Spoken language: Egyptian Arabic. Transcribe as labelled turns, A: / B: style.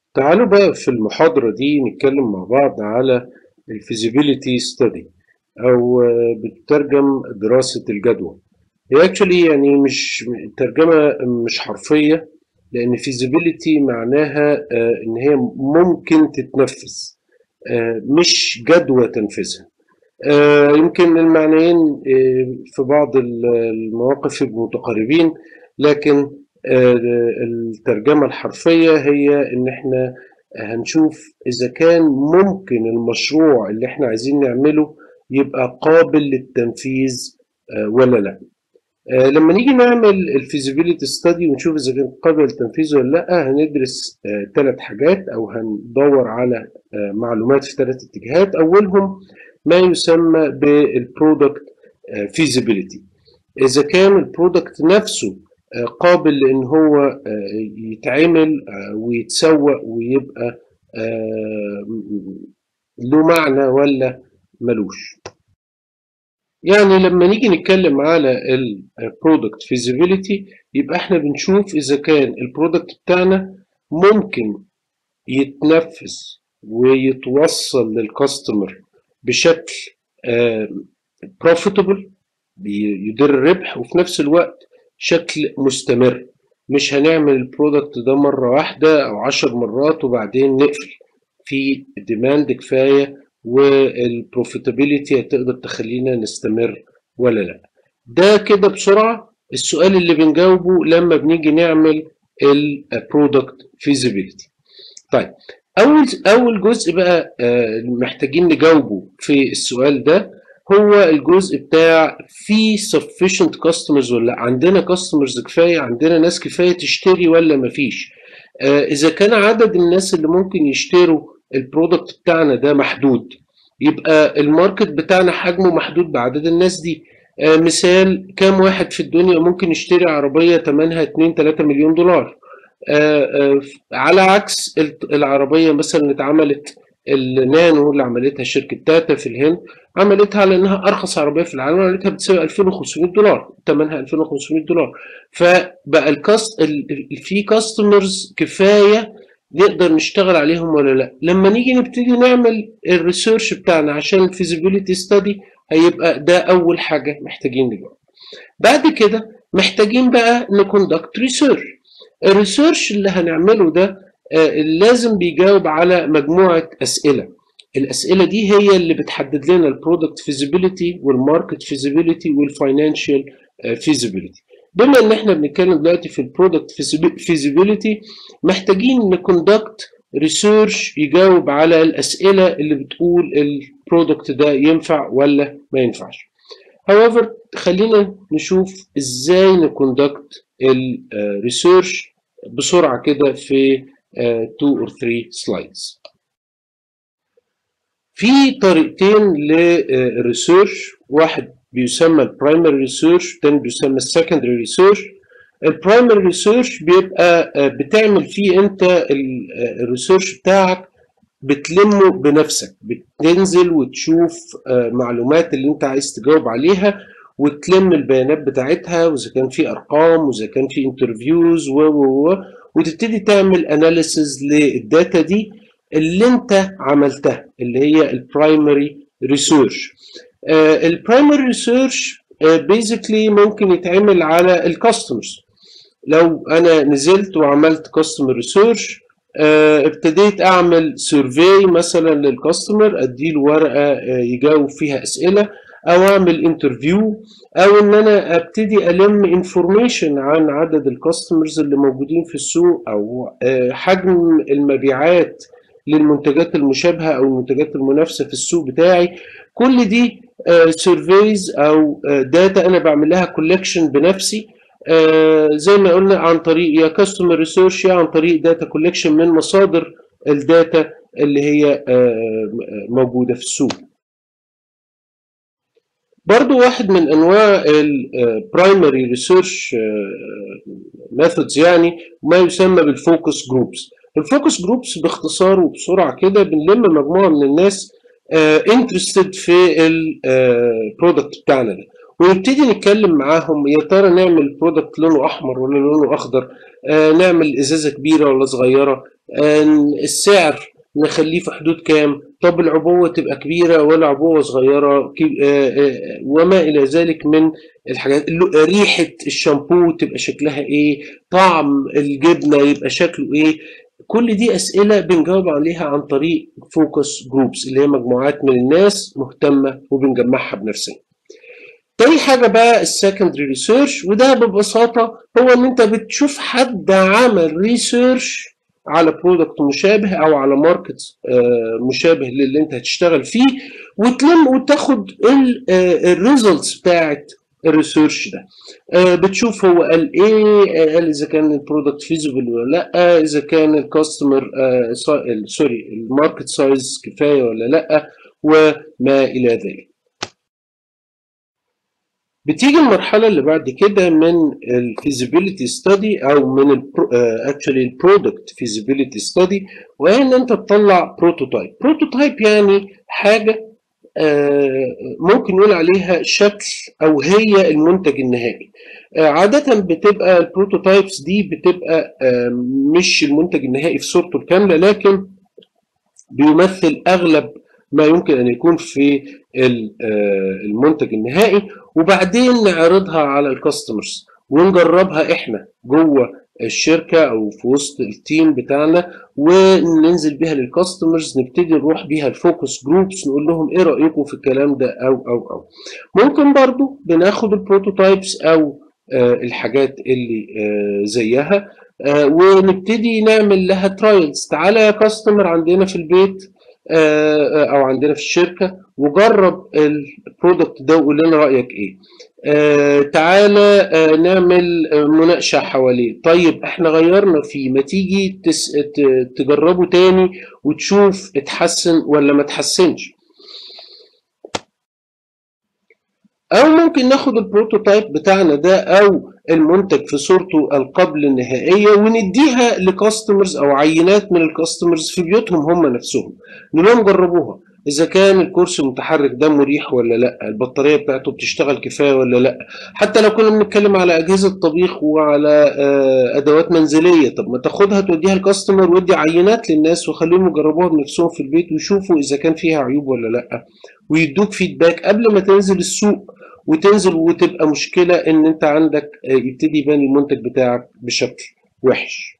A: تعالوا بقى في المحاضرة دي نتكلم مع بعض على الفيزيبيليتي ستدي أو آه، بتترجم دراسة الجدوى هي actually يعني مش ترجمة مش حرفية لأن feasibility معناها آه، إن هي ممكن تتنفذ آه، مش جدوى تنفيذها آه، يمكن المعنيين آه، في بعض ال- المواقف يبقوا متقاربين لكن آه، الترجمة الحرفية هي إن إحنا هنشوف إذا كان ممكن المشروع اللي إحنا عايزين نعمله يبقى قابل للتنفيذ آه، ولا لا آه، لما نيجي نعمل الفيزيبيليتي ستادي ونشوف اذا كان قابل للتنفيذ ولا لا هندرس ثلاث حاجات او هندور على آه، معلومات في ثلاث اتجاهات اولهم ما يسمى بالبرودكت فيزيبيليتي اذا كان البرودكت نفسه آه، قابل لان هو آه، يتعمل آه، ويتسوق ويبقى آه، له معنى ولا ملوش يعني لما نيجي نتكلم على البرودكت فيزيبيليتي يبقى احنا بنشوف اذا كان البرودكت بتاعنا ممكن يتنفذ ويتوصل للكاستمر بشكل بروفيتبل بيدر الربح وفي نفس الوقت شكل مستمر مش هنعمل البرودكت ده مرة واحدة أو عشر مرات وبعدين نقفل في ديماند كفاية والبروفيتابيليتي هتقدر تخلينا نستمر ولا لا ده كده بسرعة السؤال اللي بنجاوبه لما بنيجي نعمل البرودكت فيزيبيليتي طيب اول اول جزء بقى آه، محتاجين نجاوبه في السؤال ده هو الجزء بتاع في sufficient customers ولا لأ؟ عندنا customers كفايه عندنا ناس كفايه تشتري ولا مفيش آه، اذا كان عدد الناس اللي ممكن يشتروا البرودكت بتاعنا ده محدود يبقى الماركت بتاعنا حجمه محدود بعدد الناس دي آه، مثال كام واحد في الدنيا ممكن يشتري عربية ثمنها 2 3 مليون دولار آه، آه، على عكس ال- العربية مثلا اللي اتعملت النانو اللي عملتها شركة تاتا في الهند عملتها على انها ارخص عربية في العالم عملتها بتساوي 2500 دولار ثمنها 2500 دولار فبقى الكاست ال- ال- في كاستمرز كفاية نقدر نشتغل عليهم ولا لا لما نيجي نبتدي نعمل الريسيرش بتاعنا عشان الفيزيبيليتي ستادي هيبقى ده اول حاجة محتاجين نجاوب بعد كده محتاجين بقى نكوندكت ريسيرش الريسيرش اللي هنعمله ده آه، لازم بيجاوب على مجموعة أسئلة الأسئلة دي هي اللي بتحدد لنا البرودكت فيزيبيليتي والماركت فيزيبيليتي والفاينانشال فيزيبيليتي بما ان احنا بنتكلم دلوقتي في البرودكت فيزيبيليتي محتاجين نكوندكت ريسيرش يجاوب على الأسئلة اللي بتقول البرودكت ده ينفع ولا ما ينفعش however خلينا نشوف ازاي نكوندكت الريسيرش بسرعه كده في 2 or 3 سلايدز في طريقتين للريسيرش واحد بيسمى البرايمري ريسيرش والتاني بيسمى السكندري ريسيرش البرايمري ريسيرش بيبقى آه، بتعمل فيه انت الريسيرش بتاعك بتلمه بنفسك بتنزل وتشوف آه، معلومات اللي انت عايز تجاوب عليها وتلم البيانات بتاعتها واذا كان في ارقام واذا كان في انترفيوز و و و وتبتدي تعمل اناليسز للداتا دي اللي انت عملتها اللي هي البرايمري ريسيرش البرايمري ريسيرش بيزيكلي ممكن يتعمل على الكاستمرز لو انا نزلت وعملت كاستمر ريسيرش ابتديت اعمل سيرفي مثلا للكاستمر اديله ورقه آه، يجاوب فيها اسئله او اعمل انترفيو او ان انا ابتدي الم انفورميشن عن عدد الكاستمرز اللي موجودين في السوق او آه، حجم المبيعات للمنتجات المشابهه او المنتجات المنافسه في السوق بتاعي كل دي سيرفيز او داتا انا بعمل لها كولكشن بنفسي آه، زي ما قلنا عن طريق يا كاستمر ريسيرش يا عن طريق داتا كولكشن من مصادر الداتا اللي هي آه، موجوده في السوق برضو واحد من انواع البرايمري ريسيرش ميثودز يعني ما يسمى بالفوكس جروبس الفوكس جروبس باختصار وبسرعه كده بنلم مجموعه من الناس انترستد في البرودكت بتاعنا ده ونبتدي نتكلم معاهم يا ترى نعمل برودكت لونه احمر ولا لونه اخضر آه نعمل ازازه كبيره ولا صغيره آه السعر نخليه في حدود كام طب العبوه تبقى كبيره ولا عبوه صغيره آه آه وما الى ذلك من الحاجات ريحه الشامبو تبقى شكلها ايه طعم الجبنه يبقى شكله ايه كل دي اسئله بنجاوب عليها عن طريق فوكس جروبس اللي هي مجموعات من الناس مهتمه وبنجمعها بنفسنا تاني حاجة بقى السكندري ريسيرش وده ببساطة هو ان انت بتشوف حد عمل ريسيرش على برودكت مشابه او على ماركت مشابه للي انت هتشتغل فيه وتلم وتاخد الريزلتس بتاعت الريسيرش ده بتشوف هو قال ايه قال اذا كان البرودكت فيزبل ولا لا اذا كان الكاستمر سوري الماركت سايز كفايه ولا لا وما الى ذلك بتيجي المرحلة اللي بعد كده من الفيزيبيليتي ستادي أو من اكشولي البرودكت فيزيبيليتي ستادي وهي إن أنت تطلع بروتوتايب، بروتوتايب يعني حاجة ممكن نقول عليها شكل أو هي المنتج النهائي. عادة بتبقى البروتوتايبس دي بتبقى مش المنتج النهائي في صورته الكاملة لكن بيمثل أغلب ما يمكن ان يكون في المنتج النهائي وبعدين نعرضها على الكاستمرز ونجربها احنا جوه الشركه او في وسط التيم بتاعنا وننزل بيها للكاستمرز نبتدي نروح بيها الفوكس جروبس نقول لهم ايه رايكم في الكلام ده او او او ممكن برضو بناخد البروتوتايبس او الحاجات اللي زيها ونبتدي نعمل لها ترايلز تعالى يا كاستمر عندنا في البيت او عندنا في الشركه وجرب البرودكت ده وقول لنا رايك ايه آه تعالى آه نعمل مناقشه حواليه طيب احنا غيرنا فيه ما تيجي تس تجربه تاني وتشوف اتحسن ولا ما اتحسنش او ممكن ناخد البروتوتايب بتاعنا ده او المنتج في صورته القبل النهائيه ونديها لكاستمرز او عينات من الكاستمرز في بيوتهم هم نفسهم نقول لهم جربوها اذا كان الكرسي المتحرك ده مريح ولا لا البطاريه بتاعته بتشتغل كفايه ولا لا حتى لو كنا بنتكلم على اجهزه طبيخ وعلى ادوات منزليه طب ما تاخدها توديها الكاستمر ودي عينات للناس وخليهم يجربوها بنفسهم في البيت ويشوفوا اذا كان فيها عيوب ولا لا ويدوك فيدباك قبل ما تنزل السوق وتنزل وتبقى مشكله ان انت عندك يبتدي يبان المنتج بتاعك بشكل وحش